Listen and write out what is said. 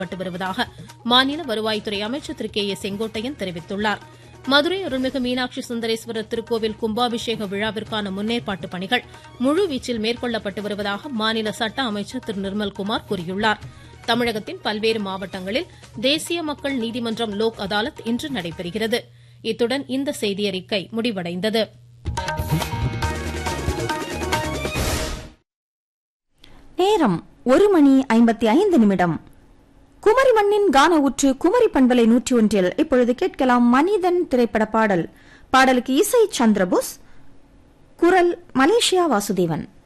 பட்டு வருவதாக மாநில வருவாய்த்துறை அமைச்சர் திரு கே ஏ செங்கோட்டையன் தெரிவித்துள்ளார் மதுரை அருள்மிகு மீனாட்சி சுந்தரேஸ்வரர் திருக்கோவில் கும்பாபிஷேக விழாவிற்கான முன்னேற்பாட்டு பணிகள் முழுவீச்சில் மேற்கொள்ளப்பட்டு வருவதாக மாநில சட்ட அமைச்சர் திரு நிர்மல்குமார் கூறியுள்ளார் தமிழகத்தின் பல்வேறு மாவட்டங்களில் தேசிய மக்கள் நீதிமன்றம் லோக் அதாலத் இன்று நடைபெறுகிறது இத்துடன் இந்த செய்தியறிக்கை முடிவடைந்தது நேரம் ஒரு மணி ஐம்பத்தி ஐந்து நிமிடம் குமரி மண்ணின் கான ஊற்று குமரி பண்பலை நூற்றி ஒன்றில் இப்பொழுது கேட்கலாம் மனிதன் திரைப்பட பாடல் பாடலுக்கு இசை சந்திரபோஸ் குரல் மலேசியா வாசுதேவன்